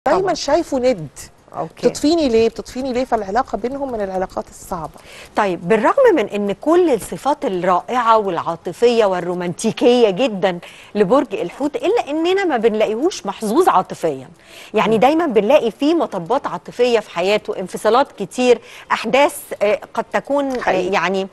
دايما طبعاً. شايفه ند اوكي بتطفيني ليه بتطفيني ليه فالعلاقه بينهم من العلاقات الصعبه طيب بالرغم من ان كل الصفات الرائعه والعاطفيه والرومانتيكيه جدا لبرج الحوت الا اننا ما بنلاقيهوش محظوظ عاطفيا يعني دايما بنلاقي فيه مطبات عاطفيه في حياته انفصالات كتير احداث آه، قد تكون آه، حقيقي. يعني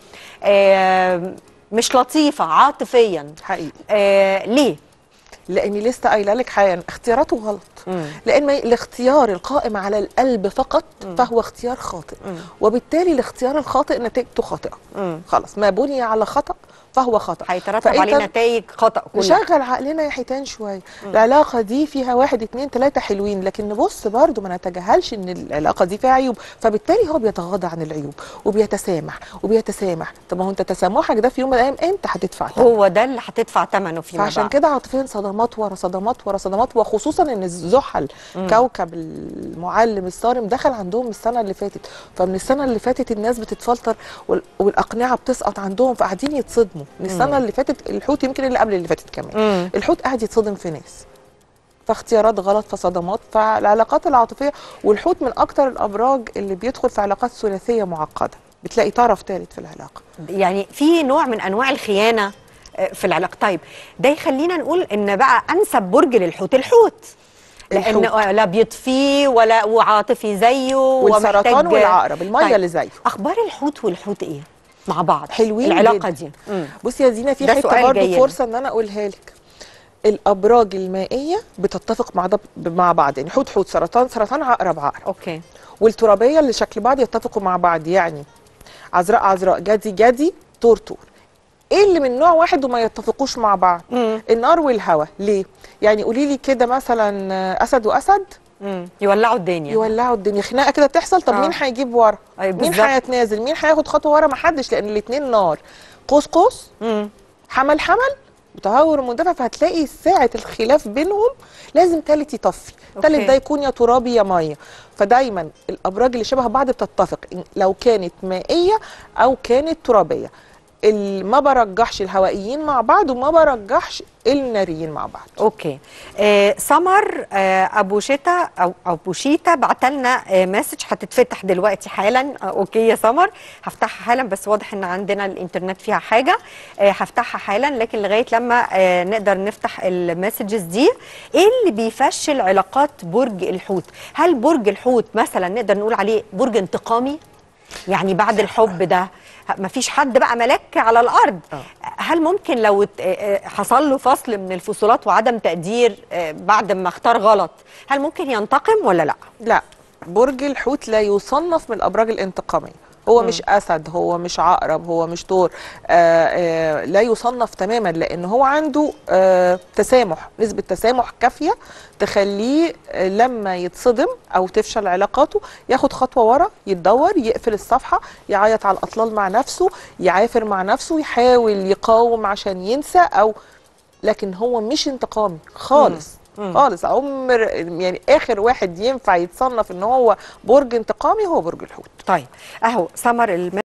آه، مش لطيفه عاطفيا حقيقي آه، ليه لاني لسه قايله لك حالا اختياراته غلط مم. لان ما- الاختيار القائم على القلب فقط فهو اختيار خاطئ مم. وبالتالي الاختيار الخاطئ نتيجته خاطئه مم. خلاص ما بني على خطا فهو خطا هيترتب فأنت عليه نتائج خطا كلها نشغل عقلنا يا حيتان شويه العلاقه دي فيها واحد اتنين تلاته حلوين لكن نبص برضو ما نتجاهلش ان العلاقه دي فيها عيوب فبالتالي هو بيتغاضى عن العيوب وبيتسامح وبيتسامح طب ما هو انت تسامحك ده في يوم من الايام انت هتدفع ثمن. هو ده اللي هتدفع ثمنه فيما فعشان بعد كده عاطفيا صدمات ورا صدمات ورا صدمات وخصوصا ان الزحل كوكب المعلم الصارم دخل عندهم السنه اللي فاتت فمن السنه اللي فاتت الناس بتتفلتر وال- والاقنعه بتسقط عندهم فقاعدين يتصدموا من السنه اللي فاتت الحوت يمكن اللي قبل اللي فاتت كمان مم. الحوت قاعد يتصدم في ناس فاختيارات غلط فصدمات فالعلاقات العاطفيه والحوت من اكتر الابراج اللي بيدخل في علاقات ثلاثيه معقده بتلاقي طرف ثالث في العلاقه يعني في نوع من انواع الخيانه آه، في العلاقه طيب ده يخلينا نقول ان بقى انسب برج للحوت الحوت لان الحوت. لا بيطفيه ولا وعاطفي زيه والسرطان ومحتاج- والعقرب الميه طيب. اللي زيه اخبار الحوت والحوت ايه مع بعض حلوين العلاقه جداً. دي مم. بصي يا زينه في ده حته سؤال برضه جاي لي. فرصه ان انا اقولها لك الابراج المائيه بتتفق مع ده مع بعض يعني حوت حوت سرطان سرطان عقرب عقرب اوكي والترابيه اللي شكل بعض يتفقوا مع بعض يعني عذراء عذراء جدي جدي طور طور ايه اللي من نوع واحد وما يتفقوش مع بعض مم. النار والهواء ليه يعني قولي لي كده مثلا آه، اسد واسد مم. يولعوا الدنيا يولعوا الدنيا خناقه كده تحصل طب آه. مين هيجيب ورا أي مين بالظبط. هيتنازل مين هياخد خطوه ورا ما حدش لان الاثنين نار قوس قوس مم. حمل حمل وتهور مندفع فهتلاقي ساعة الخلاف بينهم لازم تالت يطفي أوكي. تالت ده يكون يا ترابي يا مية فدايما الأبراج اللي شبه بعض بتتفق إن لو كانت مائية أو كانت ترابية ال- ما برجحش الهوائيين مع بعض وما برجحش الناريين مع بعض اوكي آه سمر آه ابو شتا او ابو شيتا بعت لنا آه مسج هتتفتح دلوقتي حالا آه اوكي يا سمر هفتحها حالا بس واضح ان عندنا الانترنت فيها حاجه آه هفتحها حالا لكن لغايه لما آه نقدر نفتح المسجز دي ايه اللي بيفشل علاقات برج الحوت هل برج الحوت مثلا نقدر نقول عليه برج انتقامي يعني بعد الحب ده مفيش حد بقى ملاك على الارض آه. هل ممكن لو ات- آه، آه، حصل له فصل من الفصولات وعدم تقدير آه، بعد ما اختار غلط هل ممكن ينتقم ولا لا لا برج الحوت لا يصنف من الابراج الانتقاميه هو مش اسد هو مش عقرب هو مش طور آه آه لا يصنف تماما لان هو عنده آه تسامح نسبه تسامح كافيه تخليه آه لما يتصدم او تفشل علاقاته ياخد خطوه ورا يتدور يقفل الصفحه يعيط على الاطلال مع نفسه يعافر مع نفسه يحاول يقاوم عشان ينسى او لكن هو مش انتقامي خالص مم. خالص عمر يعني اخر واحد ينفع يتصنف ان هو برج انتقامي هو برج الحوت طيب اهو سمر الم...